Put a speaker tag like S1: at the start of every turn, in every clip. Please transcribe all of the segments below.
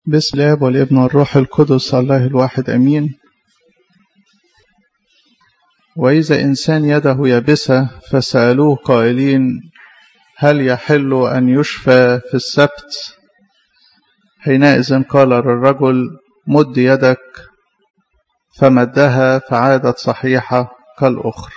S1: بسم الاب والابن والروح القدس الله الواحد امين واذا انسان يده يابسه فسالوه قائلين هل يحل ان يشفى في السبت حينئذ قال للرجل مد يدك فمدها فعادت صحيحه كالاخر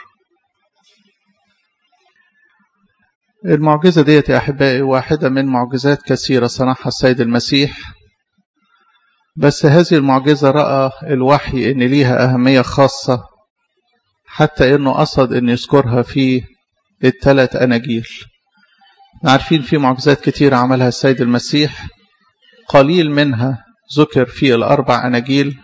S1: المعجزه ديت يا احبائي واحده من معجزات كثيره صنعها السيد المسيح بس هذه المعجزة رأى الوحي إن ليها أهمية خاصة حتى إنه قصد إن يذكرها في الثلاث أناجيل عارفين في معجزات كتير عملها السيد المسيح قليل منها ذكر في الأربع أناجيل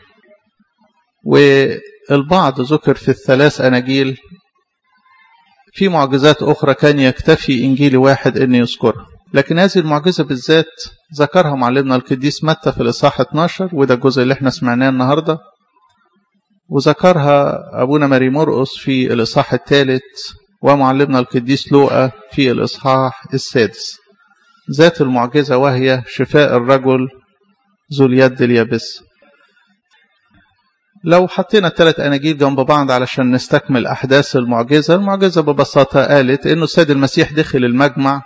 S1: والبعض ذكر في الثلاث أناجيل في معجزات أخرى كان يكتفي إنجيل واحد إن يذكرها لكن هذه المعجزة بالذات ذكرها معلمنا القديس متى في الإصحاح 12 وده الجزء اللي احنا سمعناه النهاردة وذكرها أبونا ماري مرقس في الإصحاح الثالث ومعلمنا القديس لوقا في الإصحاح السادس ذات المعجزة وهي شفاء الرجل ذو اليد اليابس لو حطينا الثلاث أناجيل جنب بعض علشان نستكمل أحداث المعجزة المعجزة ببساطة قالت إنه السيد المسيح دخل المجمع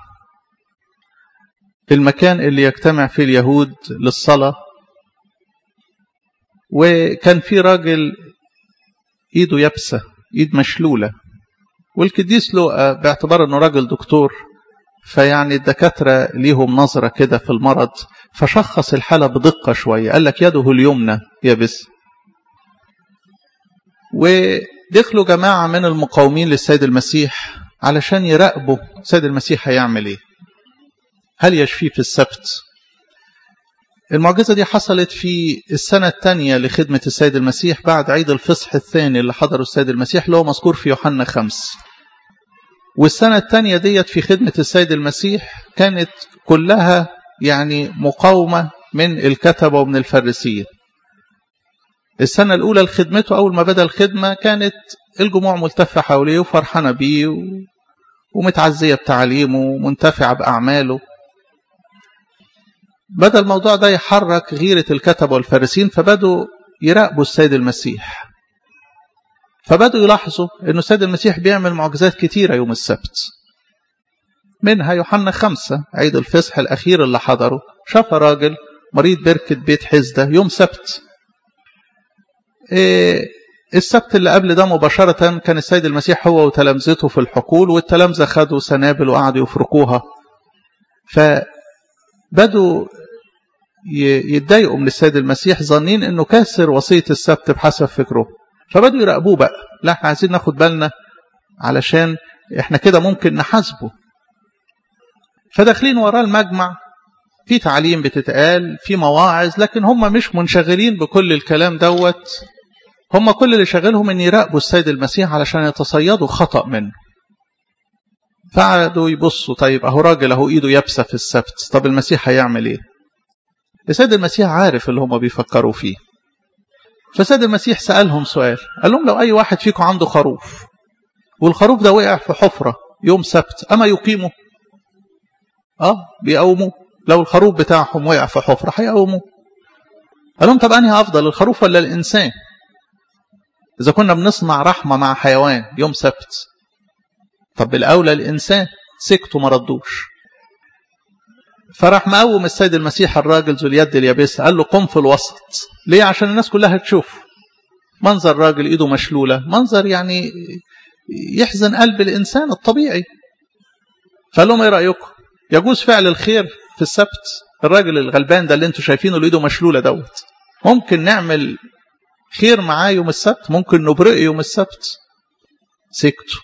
S1: المكان اللي يجتمع فيه اليهود للصلاة وكان في راجل ايده يابسة ايد مشلولة والقديس لوقا باعتبار انه راجل دكتور فيعني الدكاترة ليهم نظرة كده في المرض فشخص الحالة بدقة شوية قال لك يده اليمنى يابس ودخلوا جماعة من المقاومين للسيد المسيح علشان يراقبوا السيد المسيح هيعمل ايه هل يشفيه في السبت المعجزة دي حصلت في السنة الثانية لخدمة السيد المسيح بعد عيد الفصح الثاني اللي حضره السيد المسيح اللي هو مذكور في يوحنا خمس والسنة الثانية ديت في خدمة السيد المسيح كانت كلها يعني مقاومة من الكتبة ومن الفريسيين السنة الأولى لخدمته أول ما بدأ الخدمة كانت الجموع ملتفة حواليه وفرحانة بيه ومتعزية بتعليمه ومنتفعة بأعماله بدأ الموضوع ده يحرك غيرة الكتبة والفارسين فبدوا يراقبوا السيد المسيح فبدوا يلاحظوا أن السيد المسيح بيعمل معجزات كتيرة يوم السبت منها يوحنا خمسة عيد الفصح الأخير اللي حضره شاف راجل مريض بركة بيت حزدة يوم سبت إيه السبت اللي قبل ده مباشرة كان السيد المسيح هو وتلامذته في الحقول والتلامذة خدوا سنابل وقعدوا يفركوها فبدوا يتضايقوا من السيد المسيح ظنين انه كاسر وصية السبت بحسب فكره فبدوا يراقبوه بقى لا احنا عايزين ناخد بالنا علشان احنا كده ممكن نحاسبه فداخلين وراه المجمع في تعليم بتتقال في مواعظ لكن هم مش منشغلين بكل الكلام دوت هم كل اللي شغلهم ان يراقبوا السيد المسيح علشان يتصيدوا خطأ منه فقعدوا يبصوا طيب اهو راجل اهو ايده يابسه في السبت طب المسيح هيعمل ايه السيد المسيح عارف اللي هم بيفكروا فيه فالسيد المسيح سألهم سؤال قال لهم لو أي واحد فيكم عنده خروف والخروف ده وقع في حفرة يوم سبت أما يقيمه آه بيقوموا لو الخروف بتاعهم وقع في حفرة هيقوموا قال لهم طب أنهي أفضل الخروف ولا الإنسان إذا كنا بنصنع رحمة مع حيوان يوم سبت طب الأولى الإنسان سكتوا ما ردوش فراح مقوم السيد المسيح الراجل ذو اليد اليابسة قال له قم في الوسط ليه عشان الناس كلها تشوف منظر راجل ايده مشلولة منظر يعني يحزن قلب الإنسان الطبيعي فقال لهم ايه رأيكم يجوز فعل الخير في السبت الراجل الغلبان ده اللي انتوا شايفينه اللي ايده مشلولة دوت ممكن نعمل خير معاه يوم السبت ممكن نبرئه يوم السبت سكتوا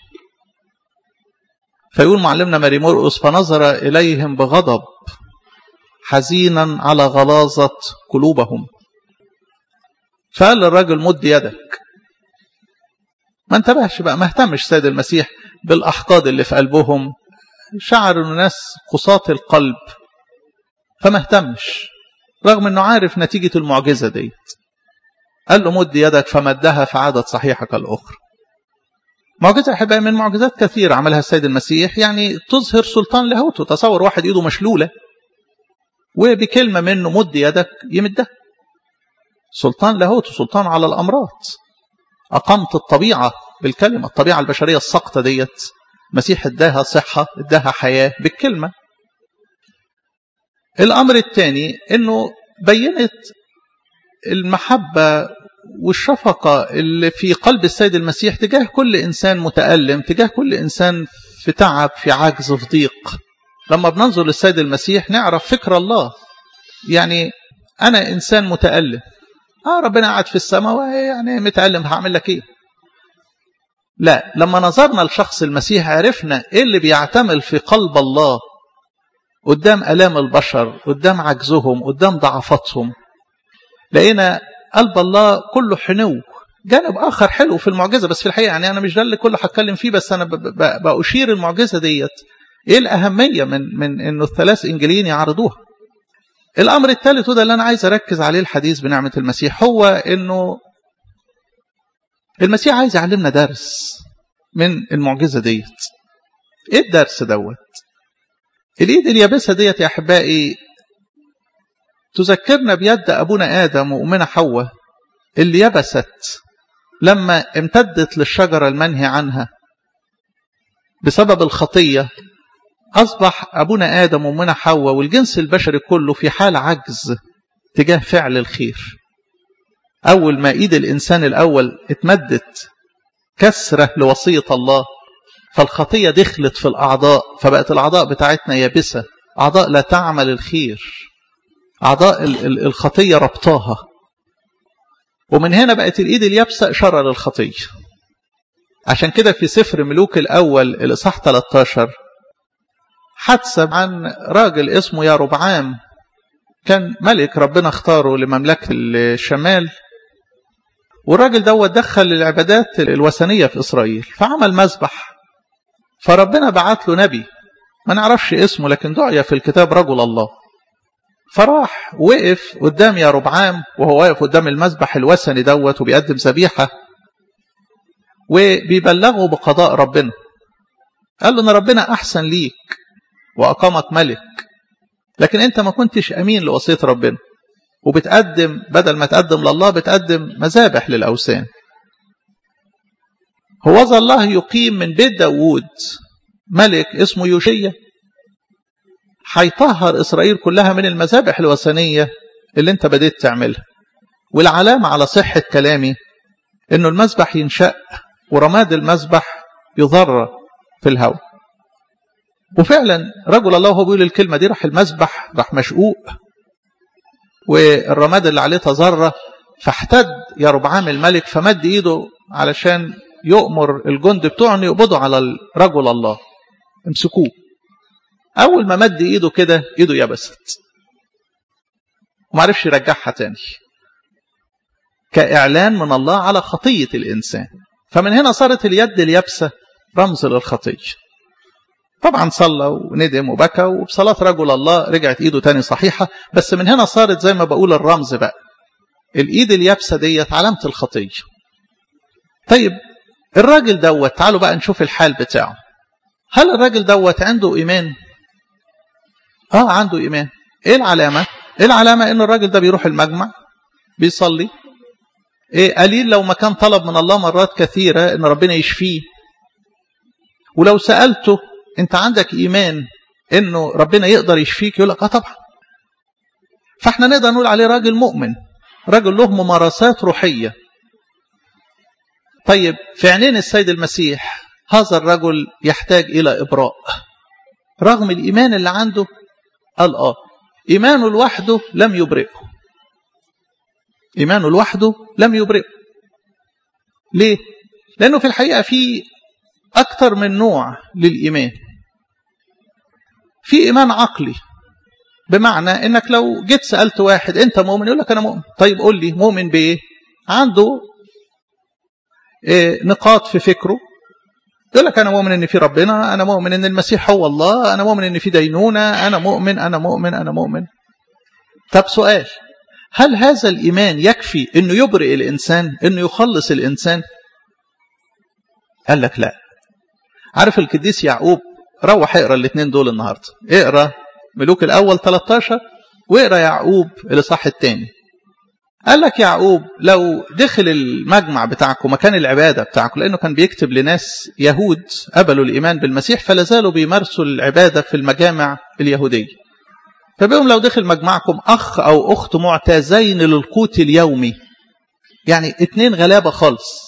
S1: فيقول معلمنا ماري مرقس فنظر إليهم بغضب حزينا على غلاظة قلوبهم فقال للراجل مد يدك ما انتبهش بقى ما اهتمش سيد المسيح بالأحقاد اللي في قلبهم شعر انه ناس قصاة القلب فما اهتمش رغم انه عارف نتيجة المعجزة ديت قال له مد يدك فمدها فعادت صحيحة كالأخرى معجزة أحبائي من معجزات كثيرة عملها السيد المسيح يعني تظهر سلطان لاهوته تصور واحد إيده مشلولة وبكلمة منه مد يدك يمدها سلطان لاهوت سلطان على الأمراض أقمت الطبيعة بالكلمة الطبيعة البشرية السقطة ديت مسيح اداها صحة اداها حياة بالكلمة الأمر الثاني أنه بينت المحبة والشفقة اللي في قلب السيد المسيح تجاه كل إنسان متألم تجاه كل إنسان في تعب في عجز في ضيق لما بننظر للسيد المسيح نعرف فكر الله يعني أنا إنسان متألم آه ربنا قاعد في السماء يعني متألم هعمل لك إيه لا لما نظرنا لشخص المسيح عرفنا إيه اللي بيعتمل في قلب الله قدام ألام البشر قدام عجزهم قدام ضعفاتهم لقينا قلب الله كله حنو جانب آخر حلو في المعجزة بس في الحقيقة يعني أنا مش ده اللي كله هتكلم فيه بس أنا بأشير المعجزة ديت إيه الأهمية من من إنه الثلاث إنجيليين يعرضوها الأمر الثالث وده اللي أنا عايز أركز عليه الحديث بنعمة المسيح هو إنه المسيح عايز يعلمنا درس من المعجزة ديت إيه الدرس دوت الإيد اليابسة ديت يا أحبائي تذكرنا بيد أبونا آدم وأمنا حواء اللي يبست لما امتدت للشجرة المنهي عنها بسبب الخطية أصبح أبونا آدم وأمنا حواء والجنس البشري كله في حال عجز تجاه فعل الخير أول ما إيد الإنسان الأول اتمدت كسرة لوصية الله فالخطية دخلت في الأعضاء فبقت الأعضاء بتاعتنا يابسة أعضاء لا تعمل الخير أعضاء الخطية ربطاها ومن هنا بقت الإيد اليابسة إشارة للخطية عشان كده في سفر ملوك الأول الإصحاح 13 حادثة عن راجل اسمه يا ربعام كان ملك ربنا اختاره لمملكة الشمال والراجل دوت دخل العبادات الوثنية في إسرائيل فعمل مذبح فربنا بعت له نبي ما نعرفش اسمه لكن دعي في الكتاب رجل الله فراح وقف قدام يا ربعام وهو واقف قدام المذبح الوثني دوت وبيقدم ذبيحة وبيبلغه بقضاء ربنا قال له ان ربنا احسن ليك واقامك ملك لكن انت ما كنتش امين لوصيه ربنا وبتقدم بدل ما تقدم لله بتقدم مذابح للاوثان هو الله يقيم من بيت داوود ملك اسمه يوشيا هيطهر اسرائيل كلها من المذابح الوثنيه اللي انت بديت تعملها والعلامه على صحه كلامي انه المذبح ينشأ ورماد المذبح يضر في الهواء وفعلا رجل الله وهو بيقول الكلمة دي راح المذبح راح مشقوق والرماد اللي عليه تذرة فاحتد يا ربعام الملك فمد ايده علشان يؤمر الجند بتوعه ان يقبضوا على رجل الله امسكوه اول ما مد ايده كده ايده يبست ومعرفش يرجعها تاني كإعلان من الله على خطية الإنسان فمن هنا صارت اليد اليابسة رمز للخطية طبعا صلى وندم وبكى وبصلاة رجل الله رجعت ايده تاني صحيحة بس من هنا صارت زي ما بقول الرمز بقى الايد اليابسة ديت علامة الخطية طيب الراجل دوت تعالوا بقى نشوف الحال بتاعه هل الراجل دوت عنده ايمان اه عنده ايمان ايه العلامة ايه العلامة ان الراجل ده بيروح المجمع بيصلي ايه قليل لو ما كان طلب من الله مرات كثيرة ان ربنا يشفيه ولو سألته انت عندك ايمان انه ربنا يقدر يشفيك يقول لك اه طبعا فاحنا نقدر نقول عليه راجل مؤمن راجل له ممارسات روحية طيب في عينين السيد المسيح هذا الرجل يحتاج الى ابراء رغم الايمان اللي عنده قال اه ايمانه لوحده لم يبرئه ايمانه لوحده لم يبرئه ليه لانه في الحقيقه في اكثر من نوع للايمان في ايمان عقلي بمعنى انك لو جيت سالت واحد انت مؤمن يقول لك انا مؤمن طيب قول لي مؤمن بايه عنده إيه نقاط في فكره يقول لك انا مؤمن ان في ربنا انا مؤمن ان المسيح هو الله انا مؤمن ان في دينونه انا مؤمن انا مؤمن انا مؤمن طب سؤال هل هذا الايمان يكفي انه يبرئ الانسان انه يخلص الانسان قال لك لا عارف القديس يعقوب روح اقرا الاثنين دول النهارده اقرا ملوك الاول 13 واقرا يعقوب الإصحاح الثاني قال لك يعقوب لو دخل المجمع بتاعكم مكان العبادة بتاعكم لأنه كان بيكتب لناس يهود قبلوا الإيمان بالمسيح فلا زالوا بيمارسوا العبادة في المجامع اليهودية فبيقوم لو دخل مجمعكم أخ أو أخت معتازين للقوت اليومي يعني اتنين غلابة خالص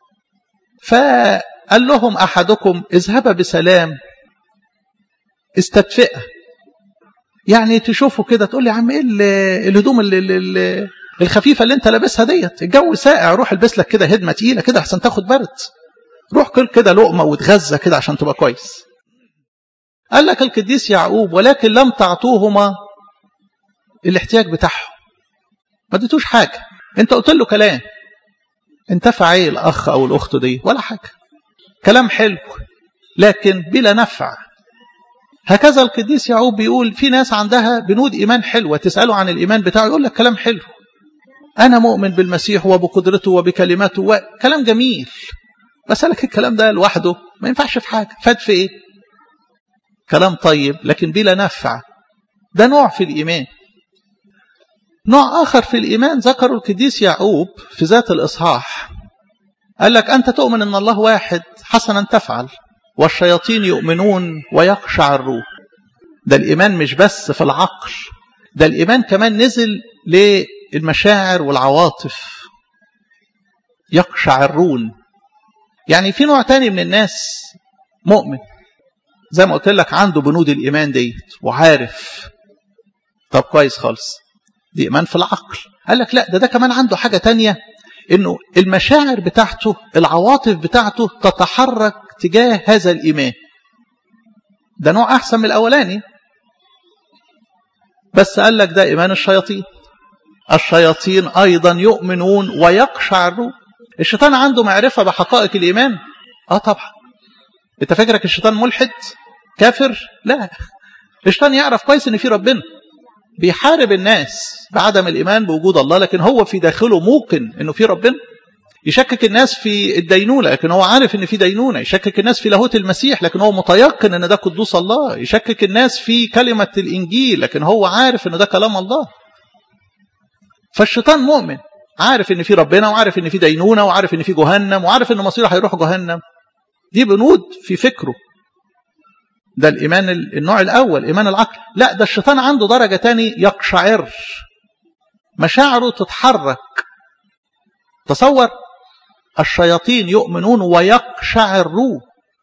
S1: فقال لهم أحدكم اذهب بسلام استدفئه يعني تشوفوا كده تقول لي يا عم ايه الهدوم اللي, اللي الخفيفه اللي انت لابسها ديت الجو ساقع روح البس لك كده هدمه تقيله كده عشان تاخد برد روح كل كده لقمه وتغذى كده عشان تبقى كويس قال لك القديس يعقوب ولكن لم تعطوهما الاحتياج بتاعهم ما اديتوش حاجه انت قلت له كلام انتفع ايه الاخ او الاخت دي ولا حاجه كلام حلو لكن بلا نفع هكذا القديس يعقوب بيقول في ناس عندها بنود ايمان حلوه تساله عن الايمان بتاعه يقول لك كلام حلو انا مؤمن بالمسيح وبقدرته وبكلماته وكلام جميل بس لك الكلام ده لوحده ما ينفعش في حاجه فاد في ايه كلام طيب لكن بلا نفع ده نوع في الايمان نوع اخر في الايمان ذكره القديس يعقوب في ذات الاصحاح قال لك انت تؤمن ان الله واحد حسنا تفعل والشياطين يؤمنون ويقشعرون ده الإيمان مش بس في العقل ده الإيمان كمان نزل للمشاعر والعواطف يقشعرون يعني في نوع تاني من الناس مؤمن زي ما قلت لك عنده بنود الإيمان ديت وعارف طب كويس خالص دي إيمان في العقل قال لك لا ده ده كمان عنده حاجة تانية انه المشاعر بتاعته العواطف بتاعته تتحرك تجاه هذا الإيمان ده نوع أحسن من الأولاني بس قال لك ده إيمان الشياطين الشياطين أيضا يؤمنون ويقشعرون الشيطان عنده معرفة بحقائق الإيمان آه طبعا أنت فاكرك الشيطان ملحد كافر لا الشيطان يعرف كويس إن في ربنا بيحارب الناس بعدم الإيمان بوجود الله لكن هو في داخله موقن إنه في ربنا يشكك الناس في الدينونة لكن هو عارف ان في دينونة يشكك الناس في لاهوت المسيح لكن هو متيقن ان ده قدوس الله يشكك الناس في كلمة الإنجيل لكن هو عارف ان ده كلام الله فالشيطان مؤمن عارف ان في ربنا وعارف ان في دينونة وعارف ان في جهنم وعارف ان مصيره هيروح جهنم دي بنود في فكره ده الإيمان النوع الأول إيمان العقل لا ده الشيطان عنده درجة تاني يقشعر مشاعره تتحرك تصور الشياطين يؤمنون ويقشعرون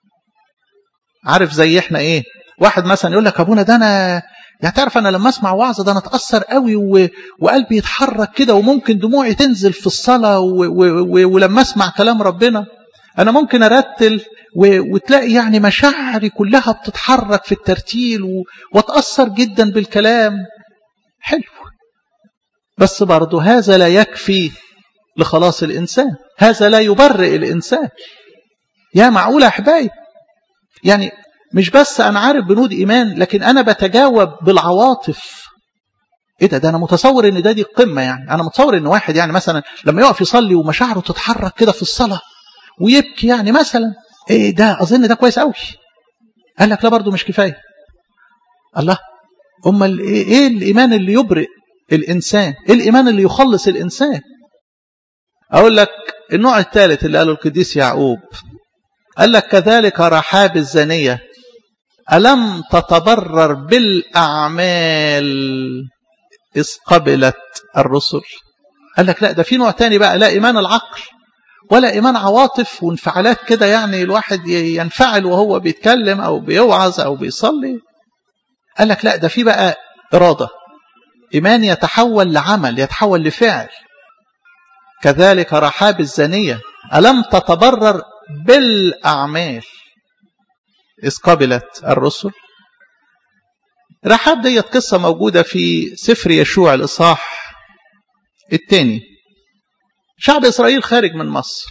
S1: عارف زي احنا ايه واحد مثلا يقول لك ابونا ده انا يعني تعرف انا لما اسمع وعظه ده انا اتاثر قوي و... وقلبي يتحرك كده وممكن دموعي تنزل في الصلاه و... و... ولما اسمع كلام ربنا انا ممكن ارتل و... وتلاقي يعني مشاعري كلها بتتحرك في الترتيل و... واتاثر جدا بالكلام حلو بس برضه هذا لا يكفي لخلاص الإنسان هذا لا يبرئ الإنسان يا معقولة يا أحبائي يعني مش بس أنا عارف بنود إيمان لكن أنا بتجاوب بالعواطف إيه ده ده أنا متصور إن ده دي القمة يعني أنا متصور إن واحد يعني مثلا لما يقف يصلي ومشاعره تتحرك كده في الصلاة ويبكي يعني مثلا إيه ده أظن ده كويس قوي قال لك لا برضه مش كفاية الله أمال إيه الإيمان اللي يبرئ الإنسان إيه الإيمان اللي يخلص الإنسان أقول لك النوع الثالث اللي قاله القديس يعقوب قال لك كذلك رحاب الزانية ألم تتبرر بالأعمال إذ قبلت الرسل قال لك لا ده في نوع تاني بقى لا إيمان العقل ولا إيمان عواطف وانفعالات كده يعني الواحد ينفعل وهو بيتكلم أو بيوعظ أو بيصلي قال لك لا ده في بقى إرادة إيمان يتحول لعمل يتحول لفعل كذلك رحاب الزانية ألم تتبرر بالأعمال إذ قبلت الرسل رحاب ديت قصة موجودة في سفر يشوع الإصحاح الثاني شعب إسرائيل خارج من مصر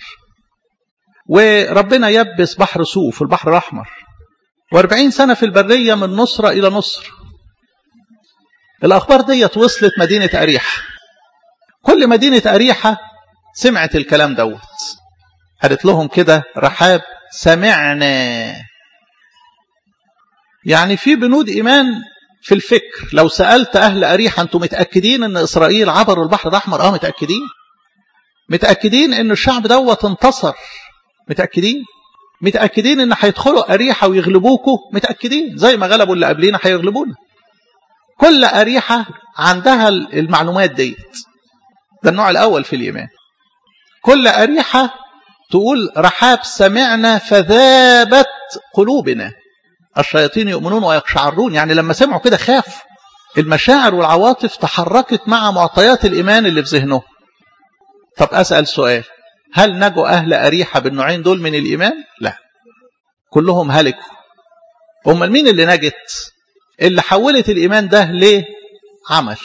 S1: وربنا يبس بحر سوف البحر الأحمر واربعين سنة في البرية من نصرة إلى نصر الأخبار ديت وصلت مدينة أريحة كل مدينة أريحة سمعت الكلام دوت قالت لهم كده رحاب سمعنا يعني في بنود إيمان في الفكر لو سألت أهل أريحة أنتم متأكدين أن إسرائيل عبروا البحر الأحمر آه متأكدين متأكدين أن الشعب دوت انتصر متأكدين متأكدين أن هيدخلوا أريحة ويغلبوكوا متأكدين زي ما غلبوا اللي قبلينا هيغلبونا كل أريحة عندها المعلومات ديت ده النوع الأول في الإيمان كل أريحة تقول رحاب سمعنا فذابت قلوبنا الشياطين يؤمنون ويقشعرون يعني لما سمعوا كده خافوا المشاعر والعواطف تحركت مع معطيات الإيمان اللي في ذهنهم طب أسأل سؤال هل نجوا أهل أريحة بالنوعين دول من الإيمان؟ لا كلهم هلكوا أمال مين اللي نجت؟ اللي حولت الإيمان ده لعمل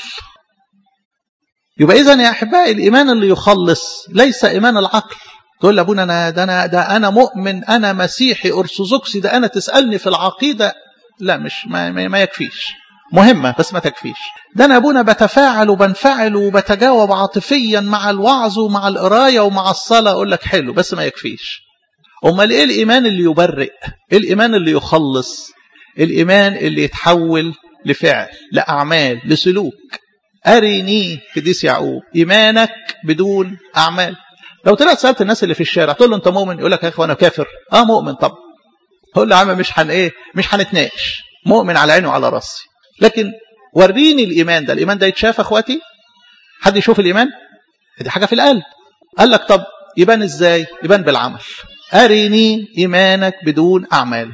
S1: يبقى إذا يا أحبائي الإيمان اللي يخلص ليس إيمان العقل تقول لابونا أنا ده, أنا ده أنا مؤمن أنا مسيحي أرثوذكسي ده أنا تسألني في العقيدة لا مش ما, ما, ما يكفيش مهمة بس ما تكفيش ده أنا أبونا بتفاعل وبنفعل وبتجاوب عاطفيا مع الوعظ ومع القراية ومع الصلاة أقول لك حلو بس ما يكفيش أمال إيه الإيمان اللي يبرئ إيه الإيمان اللي يخلص الإيمان اللي يتحول لفعل لأعمال لسلوك أرني قديس يعقوب إيمانك بدون أعمال لو طلعت سألت الناس اللي في الشارع تقول له أنت مؤمن يقول لك يا أخي أنا كافر آه مؤمن طب تقول له يا عم مش هن إيه مش هنتناقش مؤمن على عيني وعلى راسي لكن وريني الإيمان ده الإيمان ده يتشاف أخواتي حد يشوف الإيمان دي حاجة في القلب قال لك طب يبان إزاي يبان بالعمل أرني إيمانك بدون أعمالك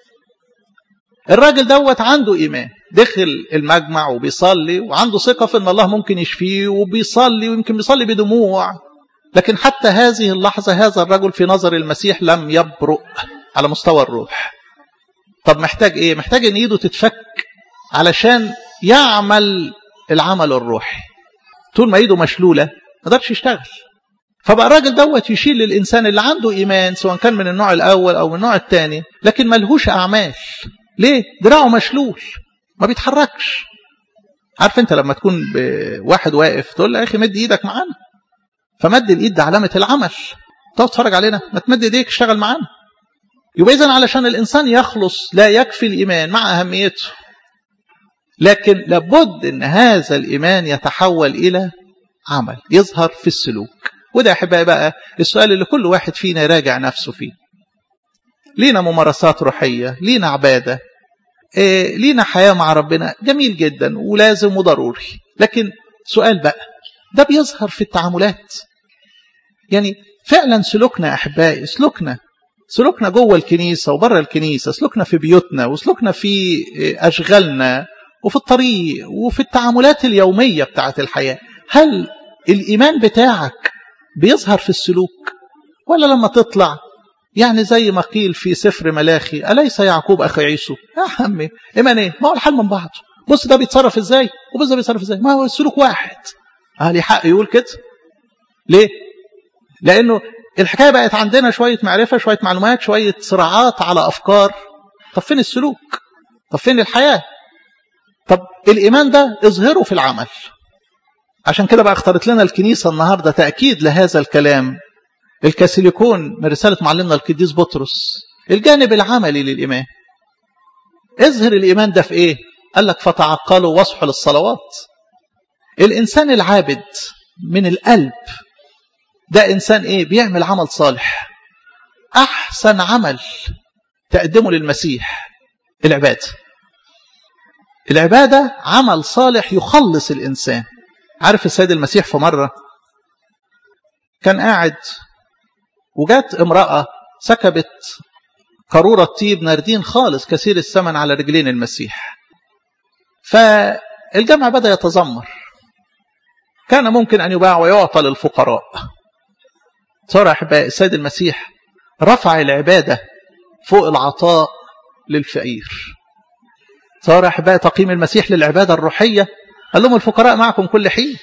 S1: الراجل دوت عنده إيمان دخل المجمع وبيصلي وعنده ثقة في أن الله ممكن يشفيه وبيصلي ويمكن بيصلي بدموع لكن حتى هذه اللحظة هذا الرجل في نظر المسيح لم يبرؤ على مستوى الروح طب محتاج ايه محتاج ان ايده تتفك علشان يعمل العمل الروحي طول ما ايده مشلولة ما قدرش يشتغل فبقى الراجل دوت يشيل للإنسان اللي عنده إيمان سواء كان من النوع الأول أو من النوع الثاني لكن ملهوش أعمال ليه؟ دراعه مشلول ما بيتحركش عارف انت لما تكون واحد واقف تقول له يا اخي مد ايدك معانا فمد الايد ده علامه العمل تقعد تتفرج علينا ما تمد ايديك اشتغل معانا يبقى اذا علشان الانسان يخلص لا يكفي الايمان مع اهميته لكن لابد ان هذا الايمان يتحول الى عمل يظهر في السلوك وده يا احبائي بقى السؤال اللي كل واحد فينا يراجع نفسه فيه لينا ممارسات روحيه لينا عباده إيه لينا حياه مع ربنا جميل جدا ولازم وضروري لكن سؤال بقى ده بيظهر في التعاملات يعني فعلا سلوكنا يا احبائي سلوكنا سلوكنا جوه الكنيسه وبره الكنيسه سلوكنا في بيوتنا وسلوكنا في اشغالنا وفي الطريق وفي التعاملات اليوميه بتاعه الحياه هل الايمان بتاعك بيظهر في السلوك ولا لما تطلع يعني زي ما قيل في سفر ملاخي أليس يعقوب أخي عيسو يا عمي إيمان إيه ما هو الحال من بعضه بص ده بيتصرف إزاي وبص ده بيتصرف إزاي ما هو السلوك واحد أهلي حق يقول كده ليه لأنه الحكاية بقت عندنا شوية معرفة شوية معلومات شوية صراعات على أفكار طب فين السلوك طب فين الحياة طب الإيمان ده اظهره في العمل عشان كده بقى اختارت لنا الكنيسة النهاردة تأكيد لهذا الكلام الكاسيليكون من رسالة معلمنا القديس بطرس الجانب العملي للإيمان اظهر الإيمان ده في إيه قال لك فتعقلوا واصحوا للصلوات الإنسان العابد من القلب ده إنسان إيه بيعمل عمل صالح أحسن عمل تقدمه للمسيح العبادة العبادة عمل صالح يخلص الإنسان عارف السيد المسيح في مرة كان قاعد وجات امرأة سكبت قارورة طيب ناردين خالص كثير الثمن على رجلين المسيح فالجمع بدأ يتذمر كان ممكن أن يباع ويعطى للفقراء صار أحباء السيد المسيح رفع العبادة فوق العطاء للفقير صار أحباء تقييم المسيح للعبادة الروحية قال لهم الفقراء معكم كل حين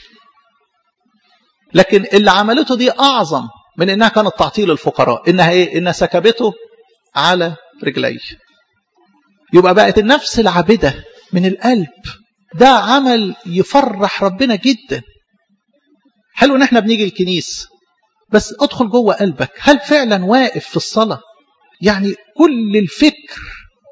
S1: لكن اللي عملته دي أعظم من إنها كانت تعطيل الفقراء إنها إيه؟ إنها سكبته على رجليه يبقى بقت النفس العابدة من القلب ده عمل يفرح ربنا جدا حلو ان احنا بنيجي الكنيسة بس ادخل جوه قلبك هل فعلا واقف في الصلاة يعني كل الفكر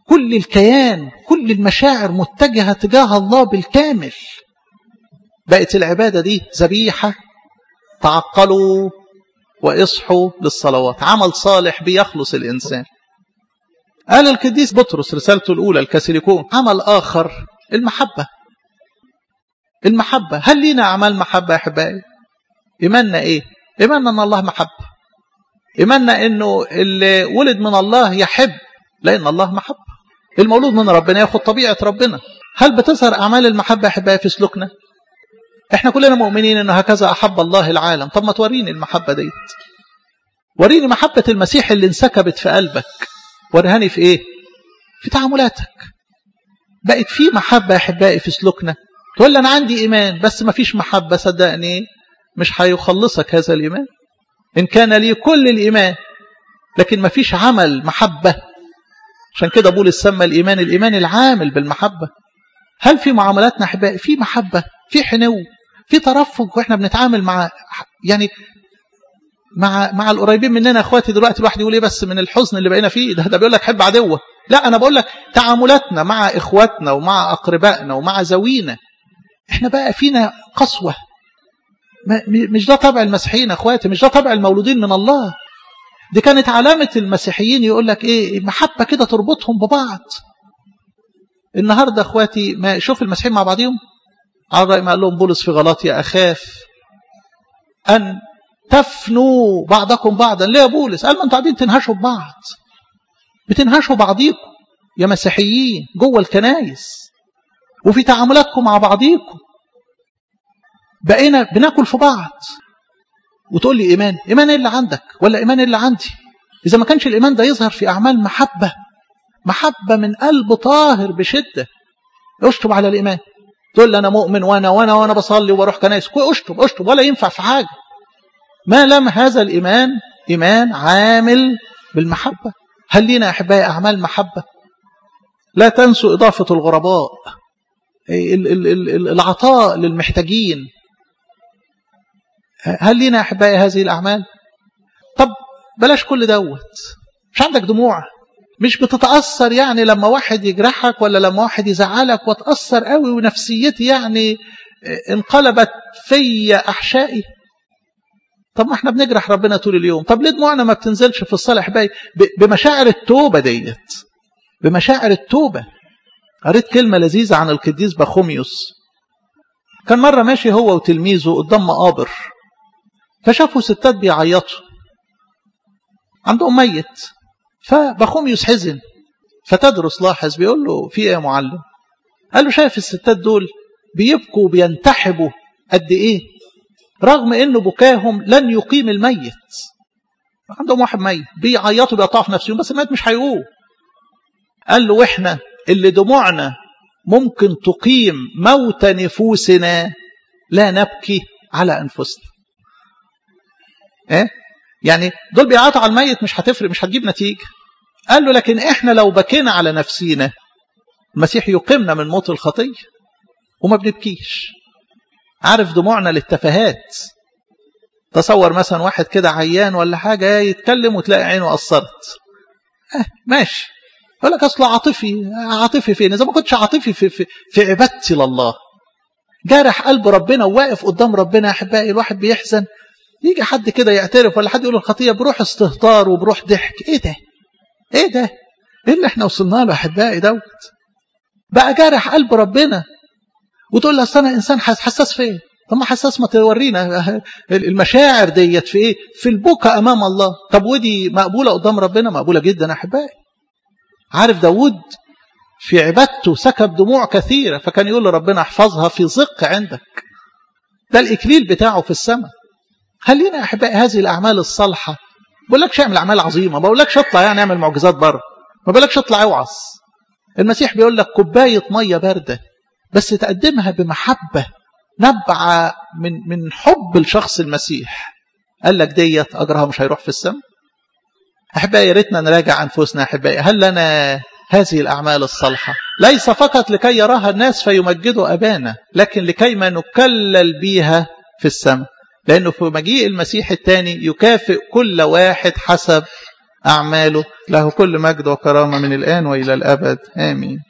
S1: كل الكيان كل المشاعر متجهة تجاه الله بالكامل بقت العبادة دي ذبيحة تعقلوا واصحوا للصلوات عمل صالح بيخلص الإنسان قال القديس بطرس رسالته الأولى الكاثوليكون عمل آخر المحبة المحبة هل لينا أعمال محبة يا أحبائي إيماننا إيه إيماننا أن الله محبة إيماننا أنه اللي ولد من الله يحب لأن الله محبة المولود من ربنا ياخد طبيعة ربنا هل بتظهر أعمال المحبة يا أحبائي في سلوكنا احنا كلنا مؤمنين انه هكذا احب الله العالم طب ما توريني المحبة ديت وريني محبة المسيح اللي انسكبت في قلبك ورهاني في ايه في تعاملاتك بقت في محبة يا احبائي في سلوكنا تقول انا عندي ايمان بس ما فيش محبة صدقني مش هيخلصك هذا الايمان ان كان لي كل الايمان لكن ما فيش عمل محبة عشان كده بولس سمى الايمان الايمان العامل بالمحبة هل في معاملاتنا احبائي في محبة في حنو في ترفق واحنا بنتعامل مع يعني مع مع القريبين مننا اخواتي دلوقتي الواحد يقول ايه بس من الحزن اللي بقينا فيه ده ده بيقول لك حب عدوه لا انا بقول لك تعاملاتنا مع اخواتنا ومع اقربائنا ومع ذوينا احنا بقى فينا قسوه مش ده طبع المسيحيين اخواتي مش ده طبع المولودين من الله دي كانت علامه المسيحيين يقول لك ايه محبه كده تربطهم ببعض النهارده اخواتي ما شوف المسيحيين مع بعضهم على رأي ما قال لهم بولس في غلاطيا أخاف أن تفنوا بعضكم بعضا ليه يا بولس قال ما انتوا قاعدين تنهشوا ببعض بتنهشوا بعضيكم يا مسيحيين جوه الكنايس وفي تعاملاتكم مع بعضيكم بقينا بناكل في بعض وتقول لي إيمان إيمان إيه اللي عندك ولا إيمان إيه اللي عندي إذا ما كانش الإيمان ده يظهر في أعمال محبة محبة من قلب طاهر بشدة اشطب على الإيمان تقول لي أنا مؤمن وأنا وأنا وأنا بصلي وبروح كنايس اشطب اشطب ولا ينفع في حاجة ما لم هذا الإيمان إيمان عامل بالمحبة هل لنا أحبائي أعمال محبة لا تنسوا إضافة الغرباء العطاء للمحتاجين هل لنا أحبائي هذه الأعمال طب بلاش كل دوت مش عندك دموع مش بتتأثر يعني لما واحد يجرحك ولا لما واحد يزعلك وتأثر قوي ونفسيتي يعني انقلبت في أحشائي طب ما احنا بنجرح ربنا طول اليوم طب ليه دموعنا ما بتنزلش في الصالح باي بمشاعر التوبة ديت بمشاعر التوبة قريت كلمة لذيذة عن القديس بخوميوس كان مرة ماشي هو وتلميذه قدام مقابر فشافوا ستات بيعيطوا عندهم ميت فبخوميوس حزن فتدرس لاحظ بيقول له في ايه يا معلم قال له شايف الستات دول بيبكوا وبينتحبوا قد ايه رغم انه بكاهم لن يقيم الميت عندهم واحد ميت بيعيطوا بيقطعوا في نفسهم بس الميت مش هيقوم قال له واحنا اللي دموعنا ممكن تقيم موت نفوسنا لا نبكي على انفسنا ايه يعني دول بيعيطوا على الميت مش هتفرق مش هتجيب نتيجه قال له لكن احنا لو بكينا على نفسينا المسيح يقيمنا من موت الخطيه وما بنبكيش عارف دموعنا للتفاهات تصور مثلا واحد كده عيان ولا حاجة يتكلم وتلاقي عينه قصرت اه ماشي يقول لك اصل عاطفي عاطفي فين اذا ما كنتش عاطفي في, في, في عبادتي لله جارح قلب ربنا وواقف قدام ربنا يا احبائي الواحد بيحزن يجي حد كده يعترف ولا حد يقول الخطيه بروح استهتار وبروح ضحك ايه ده ايه ده ايه اللي احنا وصلنا له يا احبائي دوت بقى جارح قلب ربنا وتقول له اصل انا انسان حساس فين طب ما حساس ما تورينا المشاعر ديت في ايه في البكاء امام الله طب ودي مقبوله قدام ربنا مقبوله جدا يا احبائي عارف داود في عبادته سكب دموع كثيره فكان يقول لربنا احفظها في زق عندك ده الاكليل بتاعه في السماء خلينا يا احبائي هذه الاعمال الصالحه ما بقولكش اعمل اعمال عظيمه ما بقولكش اطلع يعني اعمل معجزات بره ما بقولكش اطلع اوعظ المسيح بيقول لك كوبايه ميه بارده بس تقدمها بمحبه نبع من من حب لشخص المسيح قال لك ديت اجرها مش هيروح في السماء احبائي يا ريتنا نراجع انفسنا احبائي هل لنا هذه الاعمال الصالحه ليس فقط لكي يراها الناس فيمجدوا ابانا لكن لكي ما نكلل بيها في السماء لانه في مجيء المسيح الثاني يكافئ كل واحد حسب أعماله له كل مجد وكرامة من الآن وإلى الأبد آمين